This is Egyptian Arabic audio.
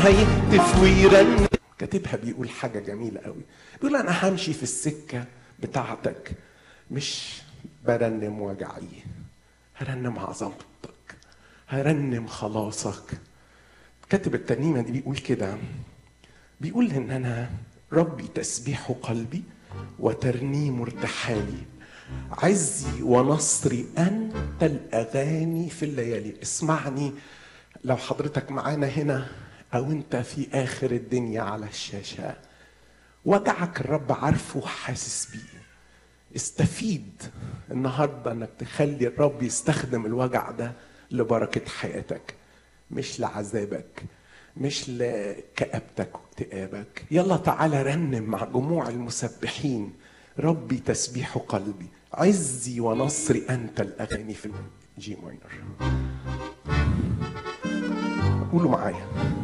هيهتف ويرن كاتبها بيقول حاجة جميلة قوي بيقول أنا همشي في السكة بتاعتك مش برنم وجعي هرنم عظمتك هرنم خلاصك كاتب الترنيمة دي بيقول كده بيقول إن أنا ربي تسبيح قلبي وترنيم ارتحالي عزي ونصري أنت الأغاني في الليالي اسمعني لو حضرتك معانا هنا أو أنت في آخر الدنيا على الشاشة وجعك الرب عارفه وحاسس بيه استفيد النهارده انك تخلي الرب يستخدم الوجع ده لبركه حياتك مش لعذابك مش لكآبتك واكتئابك يلا تعالى رنم مع جموع المسبحين ربي تسبيح قلبي عزي ونصري انت الاغاني في الجي ماينر قولوا معايا